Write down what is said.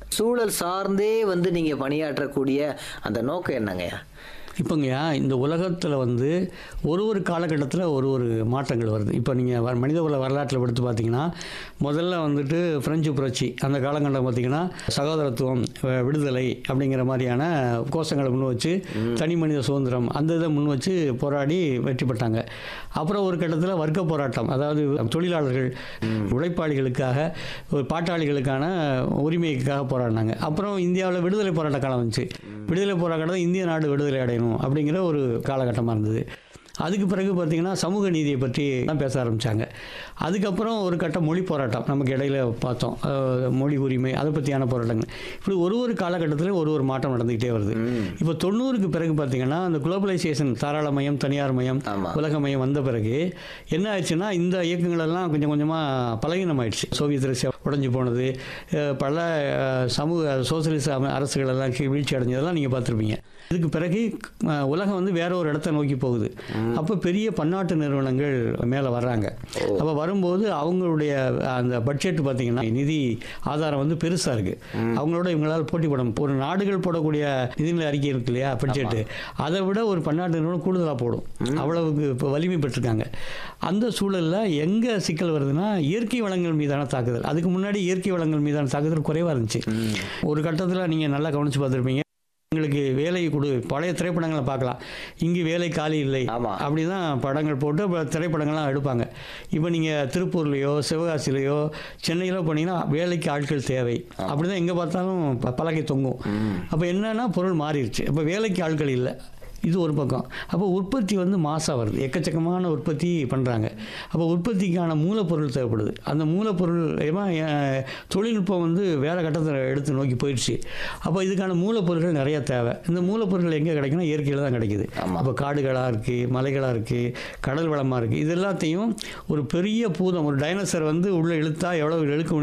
சூழல் சார்ந்தே வந்து நீங்கள் பணியாற்றக்கூடிய அந்த நோக்கம் என்னங்கய்யா இப்போங்கய்யா இந்த உலகத்தில் வந்து ஒரு ஒரு காலகட்டத்தில் ஒரு ஒரு மாற்றங்கள் வருது இப்போ நீங்கள் மனித உலக வரலாற்றில் எடுத்து பார்த்தீங்கன்னா முதல்ல வந்துட்டு பிரெஞ்சு புரட்சி அந்த காலகட்டம் பார்த்தீங்கன்னா சகோதரத்துவம் அஹ், விடுதலை அப்படிங்கிற மாதிரியான கோஷங்களை முன் வச்சு தனி மனித சுதந்திரம் அந்த இதை முன் வச்சு போராடி வெற்றி பெற்றாங்க அப்புறம் ஒரு கட்டத்தில் வர்க்க போராட்டம் அதாவது தொழிலாளர்கள் உழைப்பாளிகளுக்காக ஒரு பாட்டாளிகளுக்கான உரிமைக்காக போராடினாங்க அப்புறம் இந்தியாவில் விடுதலை போராட்ட காலம் வந்துச்சு விடுதலை போராட்டம் இந்திய நாடு விடுதலை அடையணும் அப்படிங்கிற ஒரு காலகட்டமாக இருந்தது அதுக்கு பிறகு பார்த்திங்கன்னா சமூக நீதியை பற்றி தான் பேச ஆரம்பித்தாங்க அதுக்கப்புறம் ஒரு கட்டம் மொழி போராட்டம் நமக்கு இடையில பார்த்தோம் அஹ், மொழி உரிமை அதை பற்றியான போராட்டங்கள் இப்படி ஒரு ஒரு காலகட்டத்திலும் ஒரு ஒரு மாற்றம் நடந்துக்கிட்டே வருது இப்போ தொண்ணூறுக்கு பிறகு பார்த்திங்கன்னா அந்த குளோபலைசேஷன் தாராளமயம் தனியார் மயம் ஆமா. உலக மையம் வந்த பிறகு என்ன ஆயிடுச்சுன்னா இந்த இயக்கங்கள் எல்லாம் கொஞ்சம் கொஞ்சமாக பலகீனமாயிடுச்சு சோவியத் ரஷ்யா உடைஞ்சு போனது அஹ் பல அஹ், சமூக சோசியலிச அம- அரசுகள் எல்லாம் கீழ் வீழ்ச்சி அடைஞ்சதெல்லாம் நீங்கள் பார்த்துருப்பீங்க இதுக்கு பிறகு அஹ், உலகம் வந்து வேற ஒரு இடத்த நோக்கி போகுது அப்போ பெரிய பன்னாட்டு நிறுவனங்கள் மேலே வர்றாங்க அப்போ வரும்போது அவங்களுடைய அந்த பட்ஜெட் பார்த்தீங்கன்னா நிதி ஆதாரம் வந்து பெருசாக இருக்குது அவங்களோட இவங்களால் போட்டி போட முடியும். ஒரு நாடுகள் போடக்கூடிய நிதிநிலை அறிக்கை இருக்கு இல்லையா பட்ஜெட்டு அதை விட ஒரு பன்னாட்டு நிறுவனம் கூடுதலாக போடும் அவ்வளவுக்கு இப்போ வலிமை பெற்றிருக்காங்க அந்த சூழலில் எங்கே சிக்கல் வருதுன்னா இயற்கை வளங்கள் மீதான தாக்குதல் அதுக்கு முன்னாடி இயற்கை வளங்கள் மீதான தாக்குதல் குறைவாக இருந்துச்சு ஒரு கட்டத்தில் நீங்கள் நல்லா கவனித்து பார்த்துருப்பீங்க எங்களுக்கு வேலை கொடு பழைய திரைப்படங்களை பார்க்கலாம் இங்கு வேலை காலி இல்லை ஆமா. அப்படி தான் படங்கள் போட்டு அப்புறம் திரைப்படங்கள்லாம் எடுப்பாங்க இப்போ நீங்கள் திருப்பூர்லேயோ சிவகாசிலேயோ சென்னையிலோ போனீங்கன்னா வேலைக்கு ஆட்கள் தேவை அப்படி தான் எங்கே பார்த்தாலும் ப- பலகை தொங்கும் அப்போ என்னன்னா பொருள் மாறிடுச்சு அப்போ வேலைக்கு ஆட்கள் இல்லை இது ஒரு பக்கம் அப்போ உற்பத்தி வந்து மாசாக வருது எக்கச்சக்கமான உற்பத்தி பண்ணுறாங்க அப்போ உற்பத்திக்கான மூலப்பொருள் தேவைப்படுது அந்த மூலப்பொருள் ஏமா அஹ், தொழில்நுட்பம் வந்து வேறு கட்டத்தில் எடுத்து நோக்கி போயிடுச்சு அப்போ இதுக்கான மூலப்பொருட்கள் நிறைய தேவை இந்த மூலப்பொருட்கள் எங்கே கிடைக்குன்னா இயற்கையில் தான் கிடைக்குது ஆமா. அப்போ காடுகளாக இருக்குது மலைகளாக இருக்குது கடல் வளமாக இருக்குது இது எல்லாத்தையும் ஒரு பெரிய பூதம் ஒரு டைனோசர் வந்து உள்ளே இழுத்தா எவ்வளோ இழுக்க முடியும்